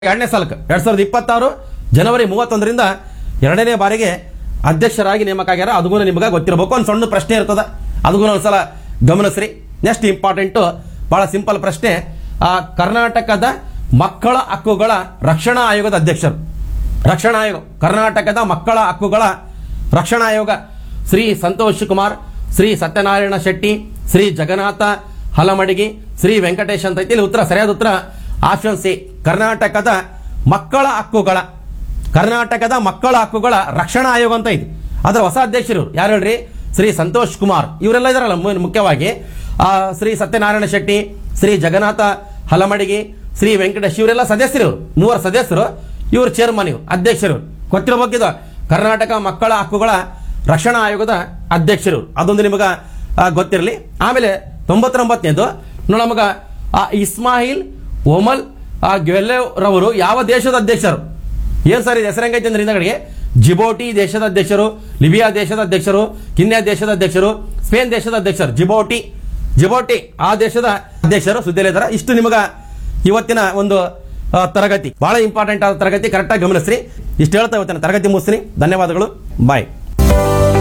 ಎರಡನೇ ಸಾಲಕ್ಕೆ ಎರಡ್ ಸಾವಿರದ ಇಪ್ಪತ್ತಾರು ಜನವರಿ ಮೂವತ್ತೊಂದರಿಂದ ಎರಡನೇ ಬಾರಿಗೆ ಅಧ್ಯಕ್ಷರಾಗಿ ನೇಮಕ ಆಗ್ಯಾರ ಅದಗೂ ನಿಮ್ಗೆ ಗೊತ್ತಿರಬೇಕು ಒಂದು ಸಣ್ಣ ಪ್ರಶ್ನೆ ಇರ್ತದ ಅದಗೂ ಒಂದ್ಸಲ ಗಮನಿಸ್ರಿ ನೆಕ್ಸ್ಟ್ ಇಂಪಾರ್ಟೆಂಟು ಬಹಳ ಸಿಂಪಲ್ ಪ್ರಶ್ನೆ ಆ ಕರ್ನಾಟಕದ ಮಕ್ಕಳ ಹಕ್ಕುಗಳ ರಕ್ಷಣಾ ಆಯೋಗದ ಅಧ್ಯಕ್ಷರು ರಕ್ಷಣಾ ಆಯೋಗ ಕರ್ನಾಟಕದ ಮಕ್ಕಳ ಹಕ್ಕುಗಳ ರಕ್ಷಣಾ ಆಯೋಗ ಶ್ರೀ ಸಂತೋಷ್ ಕುಮಾರ್ ಶ್ರೀ ಸತ್ಯನಾರಾಯಣ ಶೆಟ್ಟಿ ಶ್ರೀ ಜಗನ್ನಾಥ ಹಲಮಡಿಗಿ ಶ್ರೀ ವೆಂಕಟೇಶ್ ಅಂತ ಐತಿ ಇಲ್ಲಿ ಉತ್ತರ ಸರಿಯಾದ ಉತ್ತರ ಆಪ್ಷನ್ ಸಿ ಕರ್ನಾಟಕದ ಮಕ್ಕಳ ಹಕ್ಕುಗಳ ಕರ್ನಾಟಕದ ಮಕ್ಕಳ ಹಕ್ಕುಗಳ ರಕ್ಷಣಾ ಆಯೋಗ ಅಂತ ಇದೆ ಅದರ ಹೊಸ ಅಧ್ಯಕ್ಷರು ಯಾರು ಹೇಳ್ರಿ ಶ್ರೀ ಸಂತೋಷ್ ಕುಮಾರ್ ಇವರೆಲ್ಲ ಇದಾರಲ್ಲ ಮು- ಮುಖ್ಯವಾಗಿ ಆ, ಶ್ರೀ ಸತ್ಯನಾರಾಯಣ ಶೆಟ್ಟಿ ಶ್ರೀ ಜಗನ್ನಾಥ ಹಲಮಡಿಗಿ ಶ್ರೀ ವೆಂಕಟೇಶ್ ಇವರೆಲ್ಲ ಸದಸ್ಯರು ಇವ್ರು. ಮೂವರು ಸದಸ್ಯರು ಇವರು ಚೇರ್ಮನ್ ಇವರು ಅಧ್ಯಕ್ಷರು ಗೊತ್ತಿರಬೇಕಿದ ಕರ್ನಾಟಕ ಮಕ್ಕಳ ಹಕ್ಕುಗಳ ರಕ್ಷಣಾ ಆಯೋಗದ ಅಧ್ಯಕ್ಷರು ಅದೊಂದು ನಿಮಗ ಆ, ಗೊತ್ತಿರಲಿ ಆಮೇಲೆ ತೊಂಬತ್ತೊಂಬತ್ತನೇದು ನಮಗ ಆ ಇಸ್ಮಾಯಿಲ್ ಒಮಲ್ ಆ ಗೆಲೆವ್ ರವರು ಯಾವ ದೇಶದ ಅಧ್ಯಕ್ಷರು ಏನ್ ಸರ್ ಇದು ಹೆಸರಂಗೈತೆ ಅಂದ್ರೆ ಹಿಂದಗಡೆಗೆ ಜಿಬೋಟಿ ದೇಶದ ಅಧ್ಯಕ್ಷರು ಲಿಬಿಯಾ ದೇಶದ ಅಧ್ಯಕ್ಷರು ಕಿನ್ಯಾ ದೇಶದ ಅಧ್ಯಕ್ಷರು ಸ್ಪೇನ್ ದೇಶದ ಅಧ್ಯಕ್ಷರು ಜಿಬೋಟಿ ಜಿಬೋಟಿ ಆ ದೇಶದ ಅಧ್ಯಕ್ಷರು ಸುದ್ದಿಲಿದ್ದಾರೆ ಇಷ್ಟು ನಿಮಗ ಇವತ್ತಿನ ಒಂದು ಆ, ತರಗತಿ ಬಹಳ ಇಂಪಾರ್ಟೆಂಟ್ ಆದ ತರಗತಿ ಕರೆಕ್ಟಾಗಿ ಗಮನಿಸ್ರಿ ಇಷ್ಟು ಹೇಳ್ತಾ ಇವತ್ತಿನ ತರಗತಿ ಮುಗಿಸ್ತೀನಿ ಧನ್ಯವಾದಗಳು ಬಾಯ್